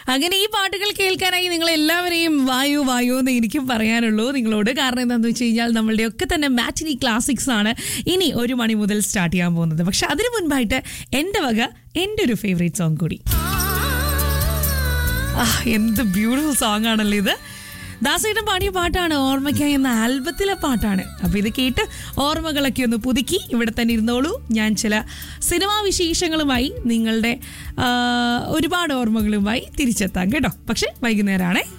അങ്ങനെ ഈ പാട്ടുകൾ കേൾക്കാനായി നിങ്ങൾ എല്ലാവരെയും വായു വായു എന്ന് എനിക്കും പറയാനുള്ളൂ നിങ്ങളോട് കാരണം എന്താണെന്ന് വെച്ച് കഴിഞ്ഞാൽ നമ്മളുടെ ഒക്കെ തന്നെ മാറ്റിനി ക്ലാസിക്സ് ആണ് ഇനി ഒരു മണി മുതൽ സ്റ്റാർട്ട് ചെയ്യാൻ പോകുന്നത് പക്ഷെ അതിനു മുൻപായിട്ട് എൻ്റെ വക എൻ്റെ ഒരു ഫേവറേറ്റ് സോങ് കൂടി ആ എന്ത് ബ്യൂട്ടിഫുൾ സോങ് ആണല്ലോ ഇത് ദാസേട്ടൻ പാടിയ പാട്ടാണ് ഓർമ്മയ്ക്കായി എന്ന ആൽബത്തിലെ പാട്ടാണ് അപ്പൊ ഇത് കേട്ട് ഓർമ്മകളൊക്കെ ഒന്ന് പുതുക്കി ഇവിടെ തന്നെ ഇരുന്നോളൂ ഞാൻ ചില സിനിമാ വിശേഷങ്ങളുമായി നിങ്ങളുടെ ആ, ഒരുപാട് ഓർമ്മകളുമായി തിരിച്ചെത്താം കേട്ടോ പക്ഷെ വൈകുന്നേരമാണേ